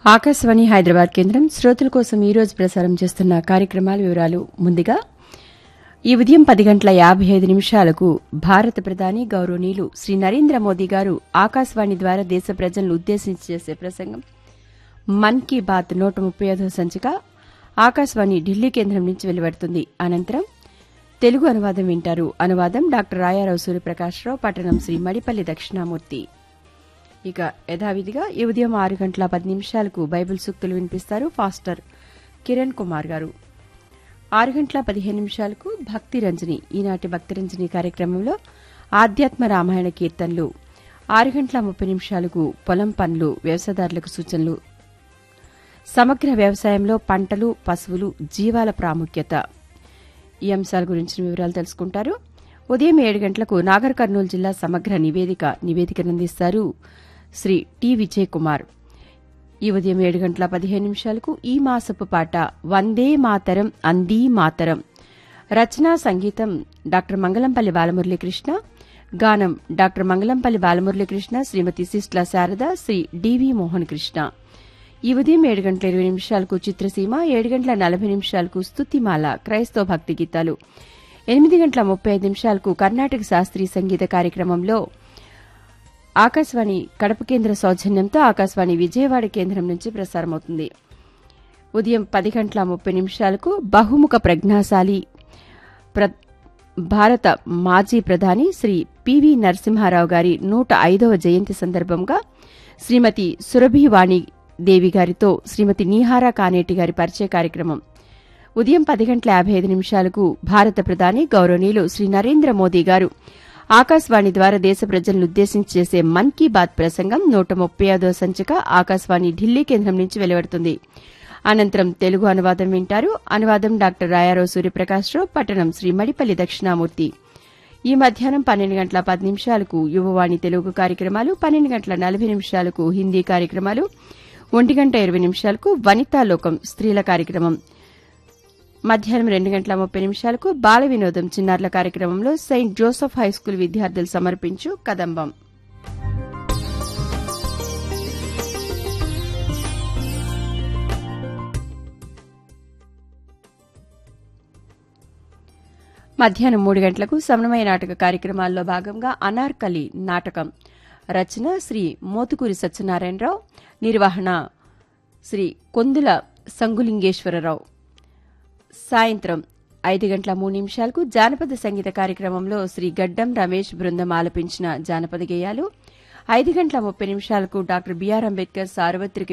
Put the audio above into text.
ఆకాశవాణి హైదరాబాద్ కేంద్రం శ్రోతల కోసం ఈ రోజు ప్రసారం చేస్తున్న కార్యక్రమాల వివరాలు ముందుగా ఈ ఉదయం పది గంటల యాభై ఐదు నిమిషాలకు భారత ప్రధాని గౌరవనీయులు శ్రీ నరేంద్ర మోదీ గారు ఆకాశవాణి ద్వారా దేశ ప్రజలను ఉద్దేశించి చేసే ప్రసంగం మన్ కీ బాత్ నూట ముప్పై ఐదో సంచిక ఆకాశవాణి ఢిల్లీ కేంద్రం నుంచి వెలువడుతుంది అనంతరం తెలుగు అనువాదం వింటారు అనువాదం డాక్టర్ రాయారావు సూర్యప్రకాశ్రావు పట్టణం శ్రీ మడిపల్లి దక్షిణామూర్తి ఇక యథావిధిగా ఈ ఉదయం ఆరు గంటల పది నిమిషాలకు బైబిల్ సూక్తులు వినిపిస్తారు ఫాస్టర్ కిరణ్ కుమార్ గారు ఆరు గంటల పదిహేను నిమిషాలకు భక్తి రంజని ఈనాటి భక్తి రంజని కార్యక్రమంలో ఆధ్యాత్మ రామాయణ కీర్తనలు ఆరు గంటల ముప్పై నిమిషాలకు పొలం పనులు వ్యవసాయదారులకు సూచనలు సమగ్ర వ్యవసాయంలో పంటలు పశువులు జీవాల ప్రాముఖ్యత ఈ అంశాల గురించిన వివరాలు తెలుసుకుంటారు ఉదయం ఏడు గంటలకు నాగర్ కర్నూలు జిల్లా సమగ్ర నివేదిక నివేదికను అందిస్తారు శ్రీ టి విజయ్ కుమార్ ఈ ఉదయం ఏడు గంటల పదిహేను నిమిషాలకు ఈ మాసపు పాట వందే మాతరం అందీ మాతరం రచనా సంగీతం డాక్టర్ మంగళంపల్లి బాలమురళీకృష్ణ గానం డాక్టర్ మంగళంపల్లి బాలమురళీకృష్ణ శ్రీమతి సిస్ట్ల శారద శ్రీ డివి మోహన్ కృష్ణ ఈ ఉదయం ఏడు గంటల ఇరవై నిమిషాలకు చిత్రసీమ ఏడు గంటల నలభై నిమిషాలకు స్తుతిమాల క్రైస్తవ భక్తి గీతాలు ఎనిమిది గంటల ముప్పై ఐదు నిమిషాలకు కర్ణాటక శాస్త్రీయ సంగీత కార్యక్రమంలో ఆకాశవాణి కడప కేంద్ర సౌజన్యంతో ఆకాశవాణి విజయవాడ కేంద్రం నుంచి ప్రసారమవుతుంది ఉదయం పది గంటల ముప్పై నిమిషాలకు బహుముఖ ప్రజ్ఞాశాలి ప్ర- భారత మాజీ ప్రధాని శ్రీ పివి నరసింహారావు గారి నూట ఐదవ జయంతి సందర్భంగా శ్రీమతి సురభివాణి దేవి గారితో శ్రీమతి నీహారా కానేటి గారి పరిచయ కార్యక్రమం ఉదయం పది గంటల యాభై ఐదు నిమిషాలకు భారత ప్రధాని గౌరవనీయులు శ్రీ నరేంద్ర మోదీ గారు ఆకాశవాణి ద్వారా దేశ ప్రజలను ఉద్దేశించి చేసే మన్ కీ బాత్ ప్రసంగం నూట ముప్పై ఐదో సంచిక ఆకాశవాణి ఢిల్లీ కేంద్రం నుంచి వెలువడుతుంది అనంతరం తెలుగు అనువాదం వింటారు అనువాదం డాక్టర్ రాయారావు సూర్యప్రకాశ్రావు పట్టణం శ్రీ మడిపల్లి దక్షిణామూర్తి ఈ మధ్యాహ్నం పన్నెండు గంటల పది నిమిషాలకు యువవాణి తెలుగు కార్యక్రమాలు పన్నెండు గంటల నలభై నిమిషాలకు హిందీ కార్యక్రమాలు ఒంటి గంట ఇరవై నిమిషాలకు వనితా లోకం స్త్రీల కార్యక్రమం మధ్యాహ్నం రెండు గంటల ముప్పై నిమిషాలకు బాల వినోదం చిన్నారుల కార్యక్రమంలో సెయింట్ జోసెఫ్ హైస్కూల్ విద్యార్థులు సమర్పించు కదంబం మధ్యాహ్నం మూడు గంటలకు సమన్వయ నాటక కార్యక్రమాల్లో భాగంగా అనార్కలి నాటకం రచన శ్రీ మోతుకూరి సత్యనారాయణరావు నిర్వహణ శ్రీ కొందుల సంగులింగేశ్వరరావు సాయంత్రం ఐదు గంటల మూడు నిమిషాలకు జానపద సంగీత కార్యక్రమంలో శ్రీ గడ్డం రమేష్ బృందం ఆలపించిన జానపద గేయాలు ఐదు గంటల ముప్పై నిమిషాలకు డాక్టర్ బిఆర్ అంబేద్కర్ సార్వత్రిక